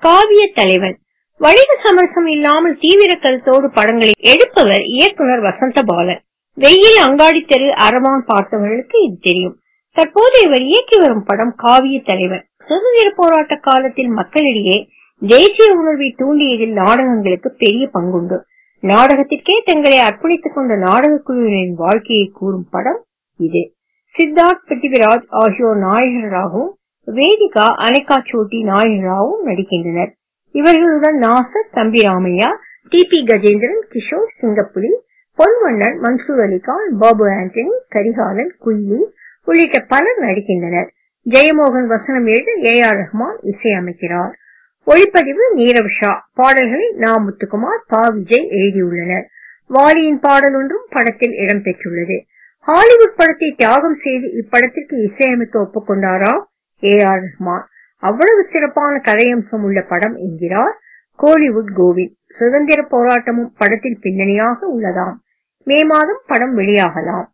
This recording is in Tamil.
காவிய தலைவன் வணிக சமரசம் இல்லாமல் தீவிர கருத்தோடு படங்களை எடுப்பவர் இயக்குனர் வசந்த பாலன் வெயில் அங்காடி தெரு அரவான் பார்த்தவர்களுக்கு இது தெரியும் தற்போது இவர் இயக்கி வரும் படம் காவிய தலைவன் சுதந்திர போராட்ட காலத்தில் மக்களிடையே தேசிய உணர்வை தூண்டியதில் நாடகங்களுக்கு பெரிய பங்குண்டு நாடகத்திற்கே தங்களை அர்ப்பணித்துக் கொண்ட நாடக குழுவினரின் வாழ்க்கையை கூறும் படம் இது சித்தார்த் பிருத்திவிராஜ் ஆகியோர் நாயகர்களாகவும் வேதிகா அனைகா சோட்டி நாயகர்களாகவும் நடிக்கின்றனர் இவர்களுடன் நாசர் தம்பி ராமையா டி பி கஜேந்திரன் கிஷோர் சிங்கப்புலி பொன்வண்ணன் மன்சூர் அலிகான் பாபு ஆண்டனி கரிகாலன் குயிலி உள்ளிட்ட பலர் நடிக்கின்றனர் ஜெயமோகன் வசனம் எழுத ஏ ஆர் ரஹ்மான் இசையமைக்கிறார் ஒளிப்பதிவு நீரவ் ஷா பாடல்களை நா முத்துக்குமார் பா விஜய் எழுதியுள்ளனர் வாலியின் பாடல் ஒன்றும் படத்தில் இடம்பெற்றுள்ளது ஹாலிவுட் படத்தை தியாகம் செய்து இப்படத்திற்கு இசையமைக்க ஒப்புக்கொண்டாரா ஏ ஆர் ரஹ்மான் அவ்வளவு சிறப்பான கதையம்சம் உள்ள படம் என்கிறார் கோலிவுட் கோவிந்த் சுதந்திர போராட்டமும் படத்தில் பின்னணியாக உள்ளதாம் மே மாதம் படம் வெளியாகலாம்